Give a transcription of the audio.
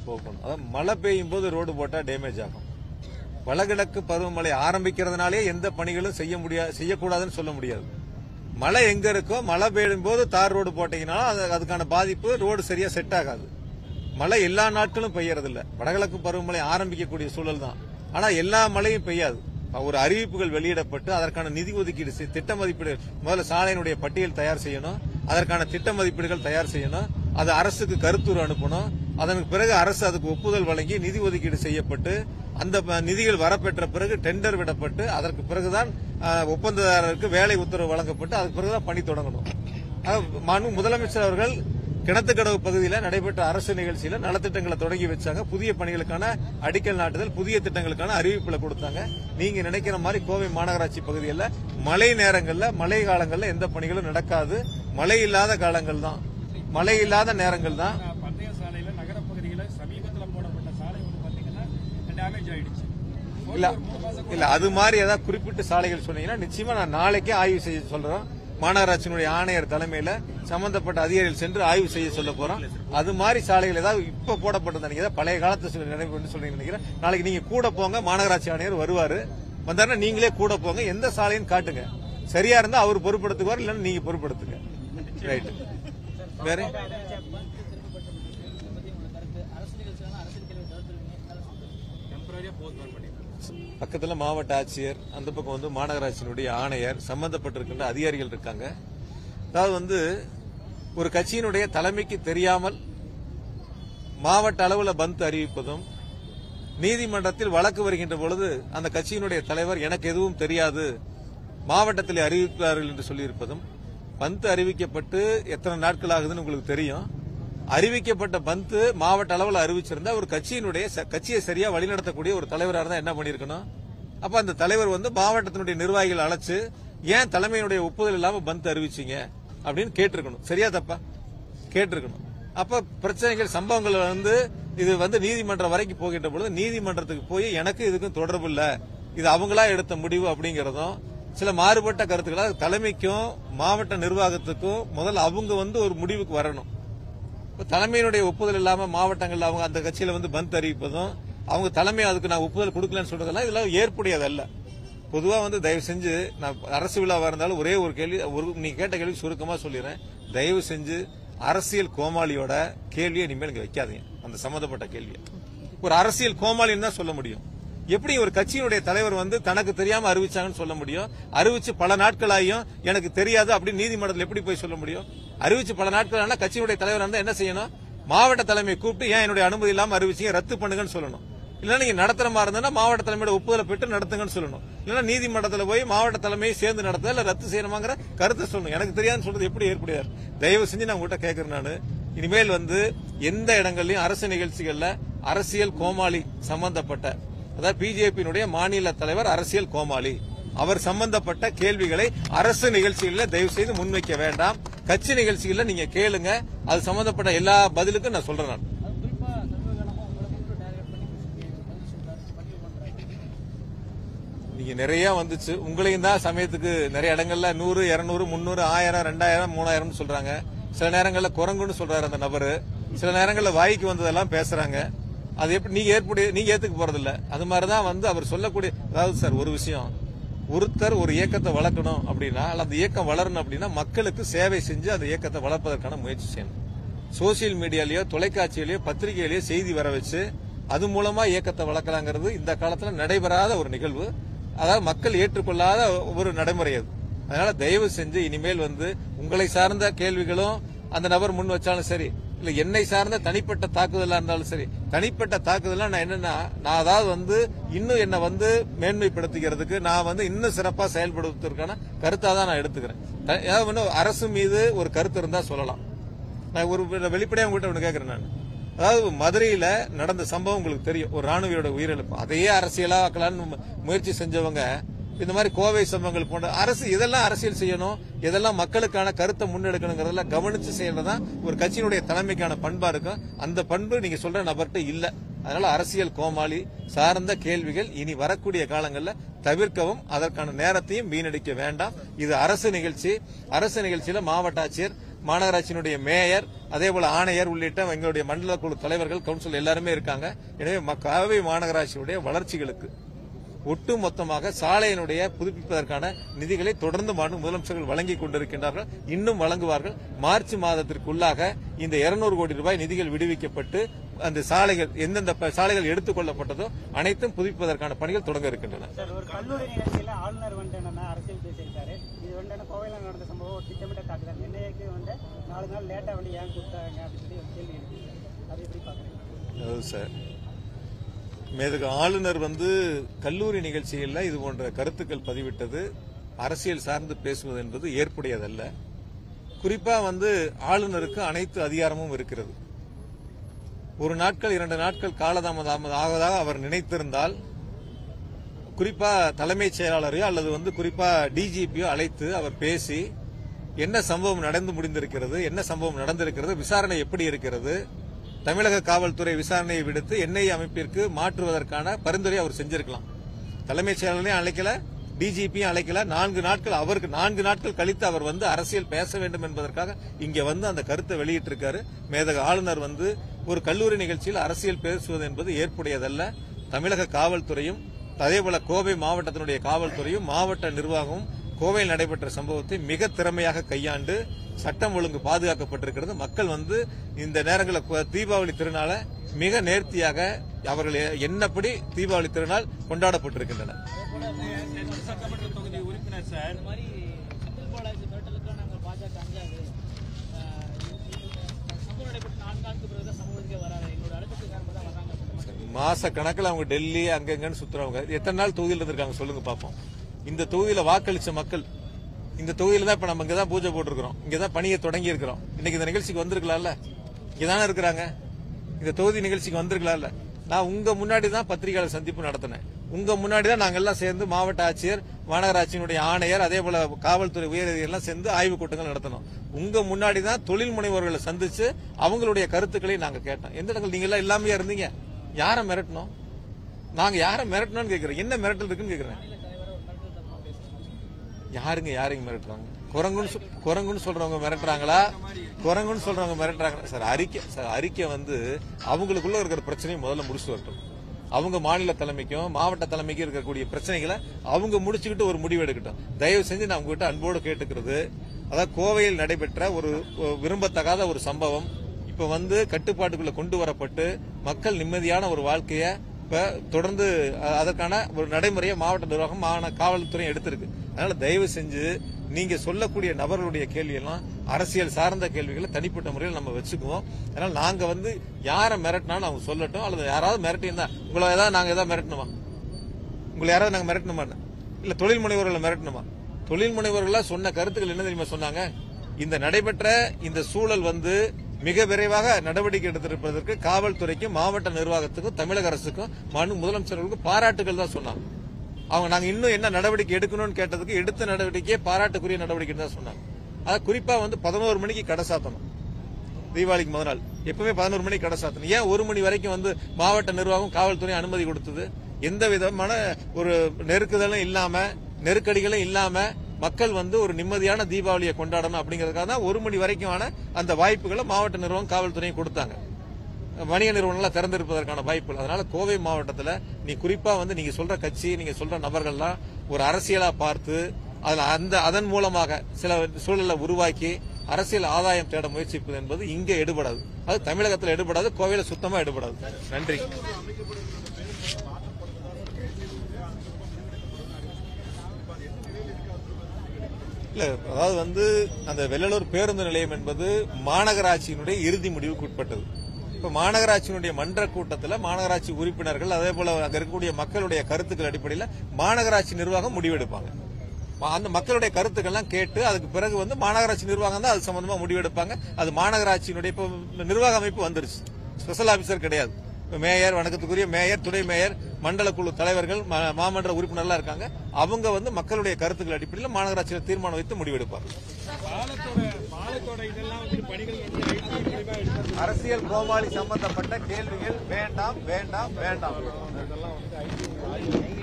போக்கணும் அதாவது மழை பெய்யும் போது ரோடு போட்டா டேமேஜ் ஆகும் வடகிழக்கு பருவமழை ஆரம்பிக்கிறதுனாலே எந்த பணிகளும் செய்ய முடியாது செய்யக்கூடாதுன்னு சொல்ல முடியாது மழை எங்க இருக்கோ மழை பெய்யும் போது தார் ரோடு போட்டீங்கன்னா அது- அதுக்கான பாதிப்பு ரோடு சரியா செட் ஆகாது மழை எல்லா நாட்களும் பெய்யறது இல்ல வடகிழக்கு பருவமழை ஆரம்பிக்கக்கூடிய சூழல் தான் ஆனா எல்லா மழையும் பெய்யாது ஒரு அறிவிப்புகள் வெளியிடப்பட்டு அதற்கான நிதி ஒதுக்கீடு செய்- திட்ட மதிப்பீடு முதல்ல சாலையினுடைய பட்டியல் தயார் செய்யணும் அதற்கான திட்ட மதிப்பீடுகள் தயார் செய்யணும் அது அரசுக்கு கருத்துரு அனுப்பணும் அதற்கு பிறகு அரசு அதுக்கு ஒப்புதல் வழங்கி நிதி ஒதுக்கீடு செய்யப்பட்டு அந்த ப- நிதிகள் வரப்பெற்ற பிறகு டெண்டர் விடப்பட்டு அதற்கு பிறகுதான் அஹ், ஒப்பந்ததாரருக்கு வேலை உத்தரவு வழங்கப்பட்டு அதுக்கு பிறகுதான் பணி தொடங்கணும் அஹ், மாண்பு முதலமைச்சர் அவர்கள் கிணத்துக்கடவு பகுதியில் நடைபெற்ற அரசு நிகழ்ச்சியில நலத்திட்டங்களை தொடங்கி வச்சாங்க புதிய பணிகளுக்கான அடிக்கல் நாட்டுதல் புதிய திட்டங்களுக்கான அறிவிப்புல கொடுத்தாங்க நீங்க நினைக்கிற மாதிரி கோவை மாநகராட்சி பகுதியில் மழை நேரங்கள்ல மழை காலங்கள்ல எந்த பணிகளும் நடக்காது மழை இல்லாத காலங்கள் தான் மழை இல்லாத நேரங்கள் தான் பந்தய சாலையில நகர பகுதியில சமீபத்துல போடப்பட்ட சாலை வந்து பாத்தீங்கன்னா டேமேஜ் ஆயிடுச்சு இல்ல இல்ல அது மாதிரி ஏதாவது குறிப்பிட்ட சாலைகள் சொன்னீங்கன்னா நிச்சயமா நான் நாளைக்கே ஆய்வு செய்ய சொல்றோம் மாநகராட்சியினுடைய ஆணையர் தலைமையில சம்பந்தப்பட்ட அதிகாரிகள் சென்று ஆய்வு செய்ய சொல்ல போறோம் அது மாதிரி சாலைகள் ஏதாவது இப்ப போடப்பட்டது நினைக்கிறேன் பழைய காலத்து சில நினைவு சொல்றீங்க நினைக்கிறேன் நாளைக்கு நீங்க கூட போங்க மாநகராட்சி ஆணையர் வருவாரு வந்தாருன்னா நீங்களே கூட போங்க எந்த சாலைன்னு காட்டுங்க சரியா இருந்தா அவர் பொறுப்படுத்துவார் இல்லைன்னா நீங்க பொறுப்படுத்துங்க ரைட் வேற டெம்பரரியா போஸ்ட்போன் பண்ணிருக்காங்க பக்கத்துல மாவட்ட ஆட்சியர் அந்த பக்கம் வந்து மாநகராட்சியினுடைய ஆணையர் சம்பந்தப்பட்டிருக்கின்ற அதிகாரிகள் இருக்காங்க அதாவது வந்து ஒரு கட்சியினுடைய தலைமைக்கு தெரியாமல் மாவட்ட அளவுல பந்த் அறிவிப்பதும் நீதிமன்றத்தில் வழக்கு வருகின்ற பொழுது அந்த கட்சியினுடைய தலைவர் எனக்கு எதுவும் தெரியாது மாவட்டத்தில் அறிவிப்பார்கள் என்று சொல்லியிருப்பதும் பந்த் அறிவிக்கப்பட்டு எத்தனை நாட்கள் ஆகுதுன்னு உங்களுக்கு தெரியும் அறிவிக்கப்பட்ட பந்து மாவட்ட அளவில் அறிவிச்சிருந்தா ஒரு கட்சியினுடைய ச- கட்சியை சரியா வழிநடத்தக்கூடிய ஒரு தலைவராக இருந்தா என்ன பண்ணிருக்கணும் அப்ப அந்த தலைவர் வந்து மாவட்டத்தினுடைய நிர்வாகிகள் அழைச்சு ஏன் தலைமையினுடைய ஒப்புதல் இல்லாம பந்த் அறிவிச்சீங்க அப்படின்னு கேட்டிருக்கணும் சரியா தப்பா கேட்டிருக்கணும் அப்ப பிரச்சனைகள் சம்பவங்கள் வந்து இது வந்து நீதிமன்றம் வரைக்கும் போகின்ற பொழுது நீதிமன்றத்துக்கு போய் எனக்கு இதுக்கும் தொடர்பு இல்ல இது அவங்களா எடுத்த முடிவு அப்படிங்கறதும் சில மாறுபட்ட கருத்துக்களா தலைமைக்கும் மாவட்ட நிர்வாகத்துக்கும் முதல்ல அவங்க வந்து ஒரு முடிவுக்கு வரணும் இப்ப தலைமையினுடைய ஒப்புதல் இல்லாம மாவட்டங்கள்ல அவங்க அந்த கட்சியில வந்து பந்த் அறிவிப்பதும் அவங்க தலைமை அதுக்கு நான் ஒப்புதல் கொடுக்கலன்னு சொல்றதெல்லாம் இதெல்லாம் ஏற்புடையதல்ல பொதுவா வந்து தயவு செஞ்சு நான் அரசு விழாவா இருந்தாலும் ஒரே ஒரு கேள்வி ஒரு நீங்க கேட்ட கேள்வி சுருக்கமா சொல்லிடுறேன் தயவு செஞ்சு அரசியல் கோமாளியோட கேள்வியை இனிமேல் இங்க வைக்காதீங்க அந்த சம்பந்தப்பட்ட கேள்வியை ஒரு அரசியல் கோமாளின்னு தான் சொல்ல முடியும் எப்படி ஒரு கட்சியினுடைய தலைவர் வந்து தனக்கு தெரியாம அறிவிச்சாங்கன்னு சொல்ல முடியும் அறிவிச்சு பல நாட்களாயும் எனக்கு தெரியாது அப்படின்னு நீதிமன்றத்தில் எப்படி போய் சொல்ல முடியும் அறிவிச்சு பல நாட்கள் ஆனா கட்சியினுடைய தலைவர் இருந்தா என்ன செய்யணும் மாவட்ட தலைமை கூப்பிட்டு ஏன் என்னுடைய அனுமதி இல்லாம அறிவிச்சீங்க ரத்து பண்ணுங்கன்னு சொல்லணும் இல்ல நீங்க நடத்துற மாதிரி இருந்தா மாவட்ட தலைமையோட ஒப்புதலை பெற்று நடத்துங்கன்னு சொல்லணும் இல்லன்னா நீதிமன்றத்துல போய் மாவட்ட தலைமையை சேர்ந்து நடத்த இல்ல ரத்து செய்யணுமாங்கிற கருத்தை சொல்லணும் எனக்கு தெரியாதுன்னு சொல்றது எப்படி ஏற்படுறாரு தயவு செஞ்சு நான் உங்ககிட்ட கேட்கறேன் நானு இனிமேல் வந்து எந்த இடங்கள்லயும் அரசு நிகழ்ச்சிகள்ல அரசியல் கோமாளி சம்பந்தப்பட்ட அதாவது பிஜேபியினுடைய மாநில தலைவர் அரசியல் கோமாளி அவர் சம்பந்தப்பட்ட கேள்விகளை அரசு நிகழ்ச்சிகளில் தயவு செய்து முன்வைக்க வேண்டாம் கட்சி நிகழ்ச்சிகளில் நீங்க கேளுங்க அது சம்பந்தப்பட்ட எல்லா பதிலுக்கும் நான் சொல்றேன் நான் அது குறிப்பா சர்வகாலமா உங்களை மட்டும் டார்கெட் பண்ணி பதில் சொல்றாரு பதிவு பண்றாரு நீங்க நிறைய வந்துச்சு உங்களையும் தான் சமயத்துக்கு நிறைய இடங்கள்ல நூறு இருநூறு முந்நூறு ஆயிரம் ரெண்டாயிரம் மூணாயிரம்னு சொல்றாங்க சில நேரங்கள்ல குரங்குன்னு சொல்றாரு அந்த நபரு சில நேரங்கள்ல வாய்க்கு வந்ததெல்லாம் பேசுறாங்க அது எப்படி நீங்க ஏற்புடைய நீங்க ஏத்துக்க போறது இல்ல அது மாதிரிதான் வந்து அவர் சொல்லக்கூடிய அதாவது சார் ஒரு விஷயம் ஒருத்தர் ஒரு இயக்கத்தை வளர்க்கணும் அப்படின்னா அல்ல அந்த இயக்கம் வளரணும் அப்படின்னா மக்களுக்கு சேவை செஞ்சு அந்த இயக்கத்தை வளர்ப்பதற்கான முயற்சி செய்யணும் சோசியல் மீடியாலயோ தொலைக்காட்சியிலயோ பத்திரிகையிலயோ செய்தி வர வச்சு அது மூலமா இயக்கத்தை வளர்க்கலாங்கிறது இந்த காலத்துல நடைபெறாத ஒரு நிகழ்வு அதாவது மக்கள் ஏற்றுக்கொள்ளாத ஒரு நடைமுறை அது அதனால தயவு செஞ்சு இனிமேல் வந்து உங்களை சார்ந்த கேள்விகளும் அந்த நபர் முன் வச்சாலும் சரி இல்ல என்னை சார்ந்த தனிப்பட்ட தாக்குதலா இருந்தாலும் சரி தனிப்பட்ட தாக்குதலா நான் என்னன்னா நான் அதாவது வந்து இன்னும் என்ன வந்து மேன்மைப்படுத்திக்கிறதுக்கு நான் வந்து இன்னும் சிறப்பா செயல்படுவதற்கான கருத்தா தான் நான் எடுத்துக்கிறேன் த- அதாவது வந்து அரசு மீது ஒரு கருத்து இருந்தா சொல்லலாம் நான் ஒரு வெளிப்படையா உங்ககிட்ட ஒண்ணு கேக்குறேன் நான் அதாவது மதுரையில நடந்த சம்பவம் உங்களுக்கு தெரியும் ஒரு ராணுவியோட உயிரிழப்பு அதையே அரசியலா ஆக்கலாம்னு மு- முயற்சி செஞ்சவங்க இந்த மாதிரி கோவை சம்பவங்கள் போன்ற அரசு இதெல்லாம் அரசியல் செய்யணும் இதெல்லாம் மக்களுக்கான கருத்தை முன்னெடுக்கணுங்கிறதெல்லாம் கவனிச்சு செய்யறதுதான் ஒரு கட்சியினுடைய தலைமைக்கான பண்பா இருக்கும் அந்த பண்பு நீங்க சொல்ற நபர்கிட்ட இல்ல அதனால அரசியல் கோமாளி சார்ந்த கேள்விகள் இனி வரக்கூடிய காலங்களில் தவிர்க்கவும் அதற்கான நேரத்தையும் வீணடிக்க வேண்டாம் இது அரசு நிகழ்ச்சி அரசு நிகழ்ச்சியில மாவட்ட ஆட்சியர் மாநகராட்சியினுடைய மேயர் அதே போல ஆணையர் உள்ளிட்ட எங்களுடைய மண்டல குழு தலைவர்கள் கவுன்சில் எல்லாருமே இருக்காங்க எனவே ம- காவிரி மாநகராட்சியுடைய வளர்ச்சிகளுக்கு ஒட்டுமொத்தமாக சாலையினுடைய புதுப்பிப்பதற்கான நிதிகளை தொடர்ந்து மாநில முதலமைச்சர்கள் வழங்கிக் கொண்டிருக்கின்றார்கள் இன்னும் வழங்குவார்கள் மார்ச் மாதத்திற்குள்ளாக இந்த 200 கோடி ரூபாய் நிதிகள் விடுவிக்கப்பட்டு அந்த சாலைகள் எந்தெந்த ப- சாலைகள் எடுத்துக் கொள்ளப்பட்டதோ அனைத்தும் புதுப்பிப்பதற்கான பணிகள் தொடங்க இருக்கின்றன சார் ஒரு கல்லூரி நிகழ்ச்சியில் ஆளுநர் வந்துட்டு என்னன்னா அரசியல் பேசியிருக்காரு இது வந்துட்டு என்ன கோவையில் நடந்த சம்பவம் ஒரு திட்டமிட்ட தாக்குதல் என்ஐஏக்கு வந்து நாலு நாள் லேட்டாக வந்து ஏன் கொடுத்தாங்க அப்படின்னு சொல்லி ஒரு கேள்வி இருக்கு அதை எப்படி பார்க்குறீங்க அதாவது சார் மேதுக்கு ஆளுநர் வந்து கல்லூரி நிகழ்ச்சிகளில் இது போன்ற கருத்துக்கள் பதிவிட்டது அரசியல் சார்ந்து பேசுவது என்பது ஏற்புடையதல்ல குறிப்பா வந்து ஆளுநருக்கு அனைத்து அதிகாரமும் இருக்கிறது ஒரு நாட்கள் இரண்டு நாட்கள் காலதாமதம் ஆவதாக அவர் நினைத்திருந்தால் குறிப்பா தலைமைச் செயலாளரையோ அல்லது வந்து குறிப்பா டிஜிபியோ அழைத்து அவர் பேசி என்ன சம்பவம் நடந்து முடிந்திருக்கிறது என்ன சம்பவம் நடந்திருக்கிறது விசாரணை எப்படி இருக்கிறது தமிழக காவல்துறை விசாரணையை விடுத்து என்ஐஏ அமைப்பிற்கு மாற்றுவதற்கான பரிந்துரை அவர் செஞ்சிருக்கலாம் தலைமைச் செயலாளரையும் அழைக்கல டிஜிபியும் அழைக்கல நான்கு நாட்கள் அவருக்கு நான்கு நாட்கள் கழித்து அவர் வந்து அரசியல் பேச வேண்டும் என்பதற்காக இங்க வந்து அந்த கருத்தை வெளியிட்டிருக்காரு மேதக ஆளுநர் வந்து ஒரு கல்லூரி நிகழ்ச்சியில் அரசியல் பேசுவது என்பது ஏற்புடையதல்ல தமிழக காவல்துறையும் அதேபோல கோவை மாவட்டத்தினுடைய காவல்துறையும் மாவட்ட நிர்வாகமும் கோவையில் நடைபெற்ற சம்பவத்தை மிக திறமையாக கையாண்டு சட்டம் ஒழுங்கு பாதுகாக்கப்பட்டிருக்கிறது மக்கள் வந்து இந்த நேரங்களில் கு- தீபாவளி திருநாளை மிக நேர்த்தியாக அவர்கள் என்னப்படி தீபாவளி திருநாள் கொண்டாடப்பட்டிருக்கின்றன சட்டமன்ற தொகுதி உறுப்பினர் சார் இந்த மாதிரி செந்தில் பாலாஜி மிரட்டலுக்கு நாங்கள் பாஜக அஞ்சாது ஆஹ் இது- இது சம்பவம் நடைபெற்ற நான்கு நாளுக்கு பிறகு தான் சமூகத்துக்கே வராது எங்களோட அழுத்தத்துக்கு காரணமாக தான் வராங்க அப்படின்ற மாதிரி மாச கணக்கில் அவங்க டெல்லி அங்கங்கன்னு சுத்துறவங்க எத்தனை நாள் தொகுதியில் இருந்திருக்காங்க சொல்லுங்க பாப்போம் இந்த தொகுதியில வாக்களிச்ச மக்கள் இந்த தொகுதியில தான் இப்ப நம்ம இங்க தான் பூஜை போட்டிருக்கிறோம் இங்க தான் பணியை தொடங்கி இருக்கிறோம் இன்னைக்கு இந்த நிகழ்ச்சிக்கு வந்திருக்கலாம்ல இங்க தானே இருக்கிறாங்க இந்த தொகுதி நிகழ்ச்சிக்கு வந்திருக்கலாம்ல நான் உங்க முன்னாடி தான் பத்திரிகையாளர் சந்திப்பு நடத்தினேன் உங்க முன்னாடி தான் நாங்க எல்லாம் சேர்ந்து மாவட்ட ஆட்சியர் மாநகராட்சியினுடைய ஆணையர் அதே போல காவல்துறை உயரதிகாரி எல்லாம் சேர்ந்து ஆய்வுக் கூட்டங்கள் நடத்தினோம் உங்க முன்னாடி தான் தொழில் முனைவோர்களை சந்திச்சு அவங்களுடைய கருத்துக்களை நாங்க கேட்டோம் எந்த இடங்கள் நீங்க எல்லாம் இல்லாமையா இருந்தீங்க யாரை மிரட்டணும் நாங்க யாரை மிரட்டணும்னு கேக்குறோம் என்ன மிரட்டல் இருக்குன்னு கேக்குறேன் யாருங்க யாரையும் மிரட்டுறாங்க குரங்குன்னு சொ- குரங்குன்னு சொல்றவங்க மிரட்டுறாங்களா குரங்குன்னு சொல்றவங்க மிரட்டுறாங்களா சார் அறிக்கை சார் அறிக்கை வந்து அவங்களுக்குள்ள இருக்கிற பிரச்சனையை முதல்ல முடிச்சுட்டு வரட்டும் அவங்க மாநில தலைமைக்கும் மாவட்ட தலைமைக்கும் இருக்கக்கூடிய பிரச்சனைகளை அவங்க முடிச்சுக்கிட்டு ஒரு முடிவு எடுக்கட்டும் தயவு செஞ்சு நான் உங்ககிட்ட அன்போடு கேட்டுக்கிறது அதாவது கோவையில் நடைபெற்ற ஒரு ஒரு விரும்பத்தகாத ஒரு சம்பவம் இப்ப வந்து கட்டுப்பாட்டுக்குள்ள கொண்டு வரப்பட்டு மக்கள் நிம்மதியான ஒரு வாழ்க்கைய இப்ப தொடர்ந்து அஹ், அதற்கான ஒரு நடைமுறையை மாவட்ட நிர்வாகம் மாவட்ட காவல்துறை எடுத்திருக்கு அதனால தயவு செஞ்சு நீங்க சொல்லக்கூடிய நபர்களுடைய கேள்வி எல்லாம் அரசியல் சார்ந்த கேள்விகளை தனிப்பட்ட முறையில் நம்ம வச்சுக்குவோம் அதனால நாங்க வந்து யாரை மிரட்டினாலும் அவங்க சொல்லட்டும் அல்லது யாராவது மிரட்டியிருந்தா உங்களை ஏதாவது நாங்க ஏதாவது மிரட்டணுமா உங்களை யாராவது நாங்க மிரட்டணுமா இல்ல தொழில் முனைவர்களை மிரட்டணுமா தொழில் முனைவர்களா சொன்ன கருத்துக்கள் என்ன தெரியுமா சொன்னாங்க இந்த நடைபெற்ற இந்த சூழல் வந்து மிக விரைவாக நடவடிக்கை எடுத்திருப்பதற்கு காவல்துறைக்கும் மாவட்ட நிர்வாகத்துக்கும் தமிழக அரசுக்கும் மாண்பு முதலமைச்சர்களுக்கும் பாராட்டுகள் தான் சொன்னாங்க அவங்க நாங்க இன்னும் என்ன நடவடிக்கை எடுக்கணும்னு கேட்டதுக்கு எடுத்த நடவடிக்கையே பாராட்டுக்குரிய நடவடிக்கை தான் சொன்னாங்க அத குறிப்பா வந்து பதினோரு மணிக்கு கடை சாத்தணும் தீபாவளிக்கு முதல் நாள் எப்பவுமே பதினோரு மணிக்கு கடை சாத்தணும் ஏன் ஒரு மணி வரைக்கும் வந்து மாவட்ட நிர்வாகம் காவல்துறை அனுமதி கொடுத்தது எந்த விதமான ஒரு நெருக்குதலும் இல்லாம நெருக்கடிகளும் இல்லாம மக்கள் வந்து ஒரு நிம்மதியான தீபாவளியை கொண்டாடணும் அப்படிங்கறதுக்காக தான் ஒரு மணி வரைக்குமான அந்த வாய்ப்புகளை மாவட்ட நிர்வாகம் காவல்துறையும் கொடுத்தாங்க வணிக நிறுவனங்கள்லாம் திறந்திருப்பதற்கான வாய்ப்புகள் அதனால கோவை மாவட்டத்துல நீ குறிப்பா வந்து நீங்க சொல்ற கட்சி நீங்க சொல்ற நபர்கள்லாம் ஒரு அரசியலா பார்த்து அதுல அந்த அதன் மூலமாக சில சூழலை உருவாக்கி அரசியல் ஆதாயம் தேட முயற்சிப்பது என்பது இங்க எடுபடாது அது தமிழகத்தில் எடுபடாது கோவையில சுத்தமா எடுபடாது நன்றி இல்ல அதாவது வந்து அந்த வெள்ளலூர் பேருந்து நிலையம் என்பது மாநகராட்சியினுடைய இறுதி முடிவுக்கு உட்பட்டது இப்ப மாநகராட்சியினுடைய மன்ற கூட்டத்தில் மாநகராட்சி உறுப்பினர்கள் அதே போல அங்க இருக்கக்கூடிய மக்களுடைய கருத்துக்கள் அடிப்படையில் மாநகராட்சி நிர்வாகம் முடிவெடுப்பாங்க ம- அந்த மக்களுடைய கருத்துக்கள்லாம் கேட்டு அதுக்கு பிறகு வந்து மாநகராட்சி நிர்வாகம் தான் அது சம்பந்தமா முடிவெடுப்பாங்க அது மாநகராட்சியினுடைய இப்போ நிர்வாக அமைப்பு வந்துருச்சு ஸ்பெஷல் ஆபீசர் கிடையாது இப்ப மேயர் வணக்கத்துக்குரிய மேயர் துணை மேயர் மண்டல குழு தலைவர்கள் ம- மாமன்ற உறுப்பினர்லாம் இருக்காங்க அவங்க வந்து மக்களுடைய கருத்துக்கள் அடிப்படையில் மாநகராட்சியில் தீர்மானம் வைத்து முடிவெடுப்பாங்க பாலத்தோட பாலத்தோட இதெல்லாம் வந்து பணிகள் வந்து ஐடி மூலியமா எடுக்கிறது அரசியல் கோமாளி சம்பந்தப்பட்ட கேள்விகள் வேண்டாம் வேண்டாம் வேண்டாம் இதெல்லாம் வந்து ஐடி